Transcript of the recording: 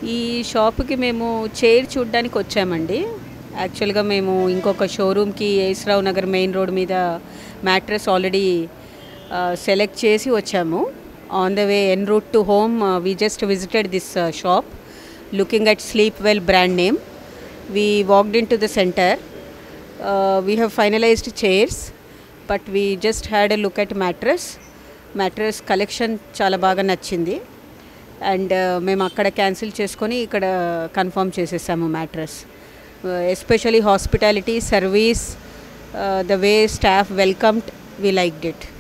ఈ షాప్కి మేము చైర్ చూడడానికి వచ్చామండి యాక్చువల్గా మేము ఇంకొక షోరూమ్కి ఏస్రావు నగర్ మెయిన్ రోడ్ మీద మ్యాట్రెస్ ఆల్రెడీ సెలెక్ట్ చేసి వచ్చాము on the way en route to home we just visited this shop looking at Sleepwell brand name we walked in to the centre we have finalised chairs but we just had a look at mattress mattress collection చాలా బాగా నచ్చింది and మేము అక్కడ cancel చేసుకొని ఇక్కడ confirm చేసేసాము mattress especially hospitality service the way staff welcomed we liked it